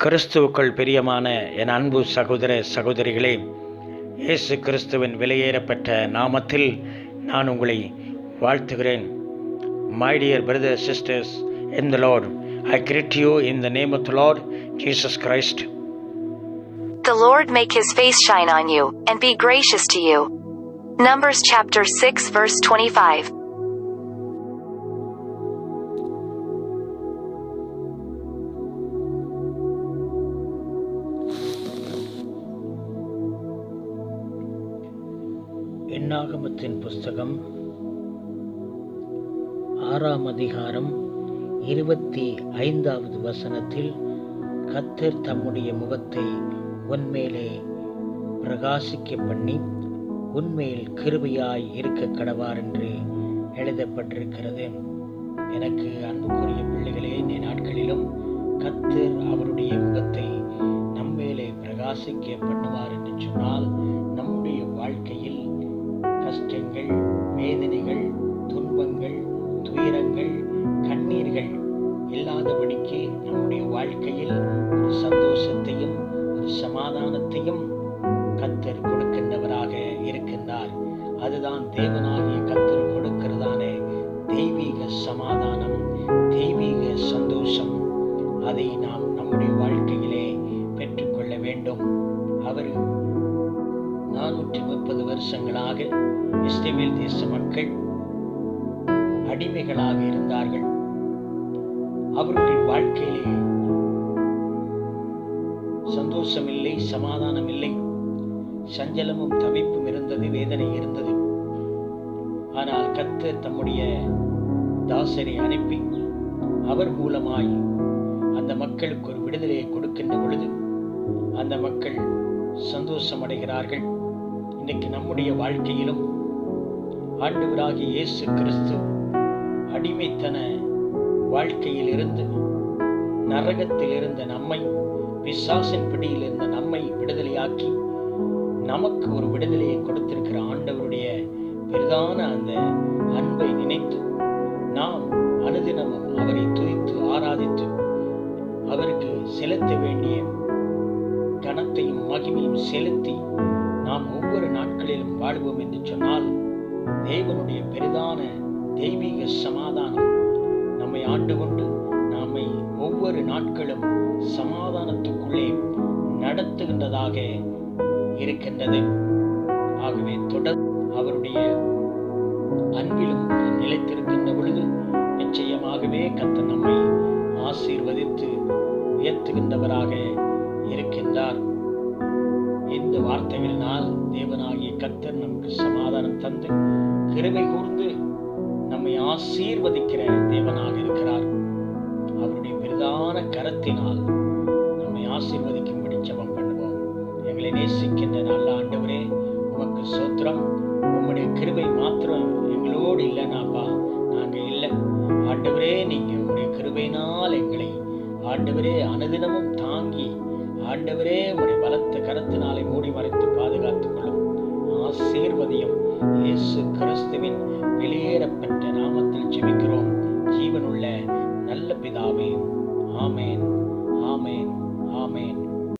கிறிஸ்துவுக்குள் பிரியமான என் அன்பு சகோதர சகோதரிகளே இயேசு கிறிஸ்துவின் விலையேறப்பெற்ற நாமத்தில் நான் உங்களை வாழ்த்துகிறேன் my dear brother sisters in the Lord I greet you in the name of the Lord Jesus Christ The Lord make his face shine on you, and be gracious to you. Numbers chapter 6 verse 25. எண்ணாகமத்தின் புஸ்தகம் ஆறாம் அதிகாரம் இருபத்தி ஐந்தாவது வசனத்தில் கத்தர் தம்முடைய முகத்தை உன்மேலே பிரகாசிக்க பண்ணி உன்மேல் கிருபையாய் இருக்க கடவார் என்று எழுதப்பட்டிருக்கிறது எனக்கு அன்புக்குரிய பிள்ளைகளே இந்த நாட்களிலும் கத்தர் அவருடைய முகத்தை நம்மேலே பிரகாசிக்க பண்ணுவார் என்று சொன்னால் நம்முடைய வாழ்க்கையில் கஷ்டங்கள் வேதனைகள் துன்பங்கள் துயரங்கள் கண்ணீர்கள் இல்லாதபடிக்கு நம்முடைய வாழ்க்கையில் ஒரு சந்தோஷத்தையும் ஒரு சமாதானத்தையும் கத்தர் கொடுக்கின்றவராக இருக்கின்றார் அதுதான் தேவனாகிய கத்தர் கொடுக்கிறதான தெய்வீக சமாதானம் தெய்வீக சந்தோஷம் அதை நாம் நம்முடைய வாழ்க்கையிலே பெற்றுக்கொள்ள வேண்டும் அவர் நானூற்றி முப்பது வருஷங்களாக இஸ்ரேல் தேச மக்கள் அடிமைகளாக இருந்தார்கள் அவருடைய வாழ்க்கையிலே சந்தோஷம் இல்லை சமாதானம் இல்லை சஞ்சலமும் தவிப்பும் இருந்தது வேதனை இருந்தது ஆனால் கத்தர் தம்முடைய தாசரை அனுப்பி அவர் மூலமாய் அந்த மக்களுக்கு ஒரு விடுதலையை கொடுக்கின்ற பொழுது அந்த மக்கள் சந்தோஷம் அடைகிறார்கள் இன்னைக்கு நம்முடைய வாழ்க்கையிலும் ஆண்டவராகிய இயேசு கிறிஸ்து அடிமைத்தன வாழ்க்கையில் இருந்து நரகத்தில் இருந்த நம்மை பிசாசின் பிடியில் இருந்த நம்மை விடுதலையாக்கி நமக்கு ஒரு விடுதலையை கொடுத்திருக்கிற ஆண்டவருடைய பெரிதான அந்த அன்பை நினைத்து நாம் அனுதினமும் அவரை துதித்து ஆராதித்து அவருக்கு செலுத்த வேண்டிய கனத்தையும் மகிமையும் செலுத்தி நாம் ஒவ்வொரு நாட்களிலும் வாழ்வோம் என்று சொன்னால் தேவனுடைய பெரிதான தெய்வீக சமாதானம் நம்மை ஆண்டு கொண்டு நம்மை ஒவ்வொரு நாட்களும் சமாதானத்துக்குள்ளே நடத்துகின்றதாக இருக்கின்றது ஆகவே தொடர் அவருடைய அன்பிலும் நிலைத்திருக்கின்ற பொழுது நிச்சயமாகவே கத்த நம்மை ஆசீர்வதித்து உயர்த்துகின்றவராக இருக்கின்றார் இந்த வார்த்தைகளினால் தேவனாகிய கத்தர் நமக்கு சமாதானம் தந்து கிருமை கூர்ந்து நம்மை ஆசீர்வதிக்கிற தேவனாக இருக்கிறார் அவருடைய பெரிதான கரத்தினால் நம்மை ஆசீர்வதிக்கும்படி ஜெபம் பண்ணுவோம் எங்களை நேசிக்கின்ற நல்ல ஆண்டவரே உமக்கு சோத்திரம் உம்முடைய கிருபை மாத்திரம் எங்களோடு இல்லைனாப்பா நாங்க இல்லை ஆண்டவரே நீங்க உம்முடைய கிருபையினால் எங்களை ஆண்டவரே அனுதினமும் தாங்கி ஆண்டவரே உடைய பலத்த கரத்தினாலே மூடி மறைத்து பாதுகாத்துக் கொள்ளும் ஆசீர்வதியும் இயேசு கிறிஸ்துவின் வெளியேறப்பட்ட நாமத்தில் ஜெபிக்கிறோம் ஜீவனுள்ள நல்ல பிதாவே ஆமேன் ஆமேன் ஆமேன்